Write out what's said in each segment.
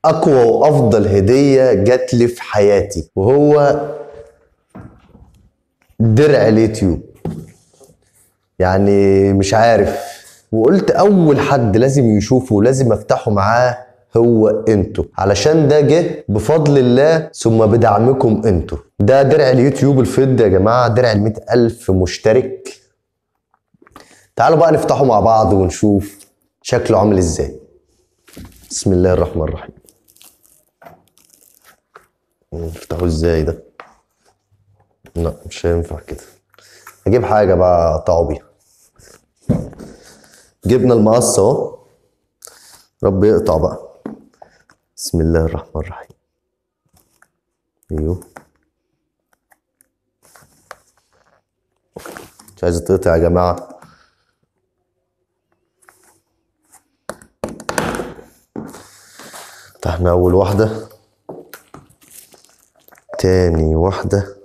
اقوى وافضل هديه جات لي في حياتي وهو درع اليوتيوب يعني مش عارف وقلت اول حد لازم يشوفه ولازم افتحه معاه هو انتوا علشان ده جه بفضل الله ثم بدعمكم انتوا ده درع اليوتيوب الفضي يا جماعه درع ال ألف مشترك تعالوا بقى نفتحه مع بعض ونشوف شكله عامل ازاي بسم الله الرحمن الرحيم نفتحه ازاي ده لا مش هينفع كده اجيب حاجه بقى اقطعه بيها جبنا المقص اهو رب يقطع بقى بسم الله الرحمن الرحيم ايوه مش عايز تقطع يا جماعه فتحنا اول واحده تاني واحده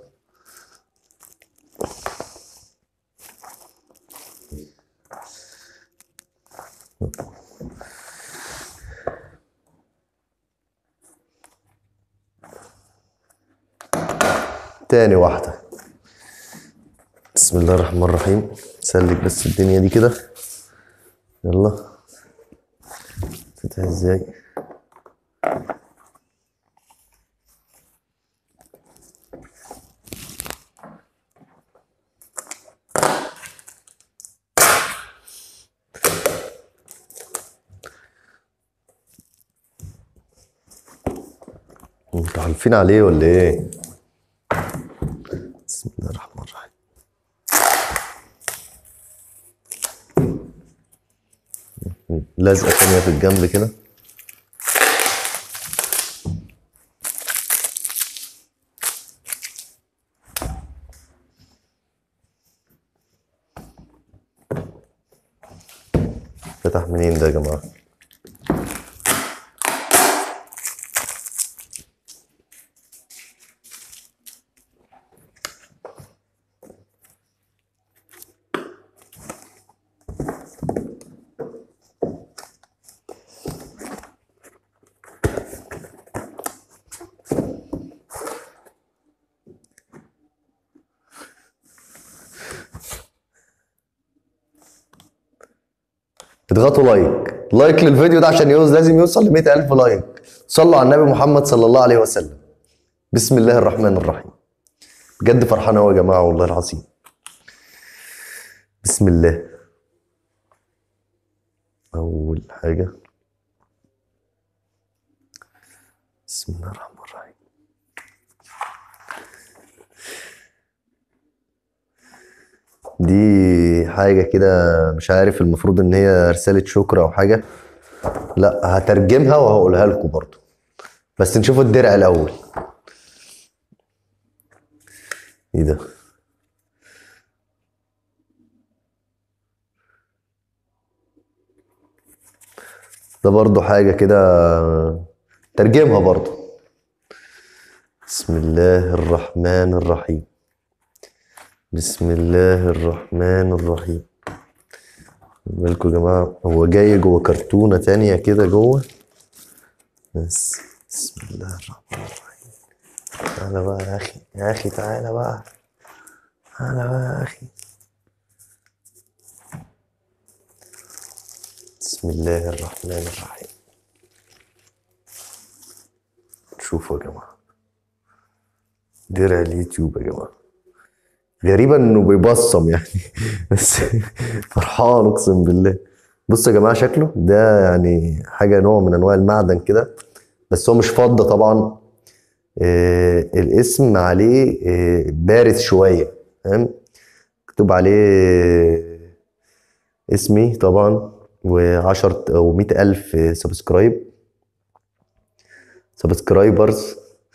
تاني واحدة بسم الله الرحمن الرحيم سلك بس الدنيا دي كده يلا فتح ازاي انتوا حالفين عليه ولا ايه؟ بسم الله الرحمن الرحيم لازقة تانية في الجنب كده فتح منين ده يا جماعة؟ اضغطوا لايك لايك للفيديو ده عشان يوصل لازم يوصل ل ألف لايك صلوا على النبي محمد صلى الله عليه وسلم بسم الله الرحمن الرحيم بجد فرحان أوي يا جماعة والله العظيم بسم الله أول حاجة بسم الله الرحمن الرحيم دي حاجة كده مش عارف المفروض إن هي رسالة شكر أو حاجة لا هترجمها وهقولها لكم برضو بس نشوف الدرع الأول إيه ده؟ ده برضو حاجة كده ترجمها برضو بسم الله الرحمن الرحيم بسم الله الرحمن الرحيم بالكم يا جماعة هو جاي جوه كرتونة تانية كده جوه بس بسم الله الرحمن الرحيم تعالى بقى يا أخي يا أخي تعالى بقى تعالى بقى يا أخي بسم الله الرحمن الرحيم شوفوا يا جماعة درع اليوتيوب يا جماعة غريبة انه بيبصم يعني بس فرحان اقسم بالله بصوا يا جماعة شكله ده يعني حاجة نوع من انواع المعدن كده بس هو مش فضة طبعا آه الاسم عليه آه بارز شوية فاهم مكتوب عليه اسمي طبعا وعشر او مئة ألف سبسكرايب سبسكرايبرز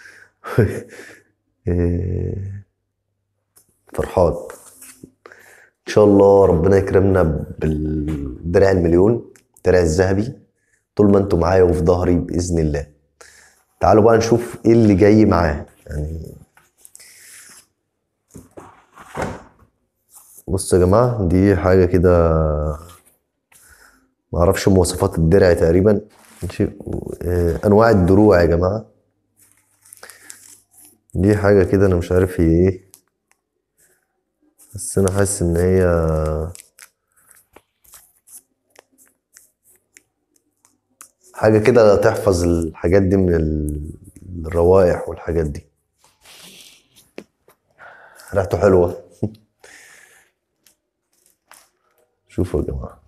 فرحان ان شاء الله ربنا يكرمنا بالدرع المليون الدرع الذهبي طول ما انتم معايا وفي ظهري باذن الله تعالوا بقى نشوف ايه اللي جاي معاه يعني بصوا يا جماعه دي حاجه كده معرفش مواصفات الدرع تقريبا ماشي آه، انواع الدروع يا جماعه دي حاجه كده انا مش عارف هي ايه بس انا حاسس ان هي حاجه كده تحفظ الحاجات دي من ال- الروائح والحاجات دي ريحته حلوه شوفوا يا جماعه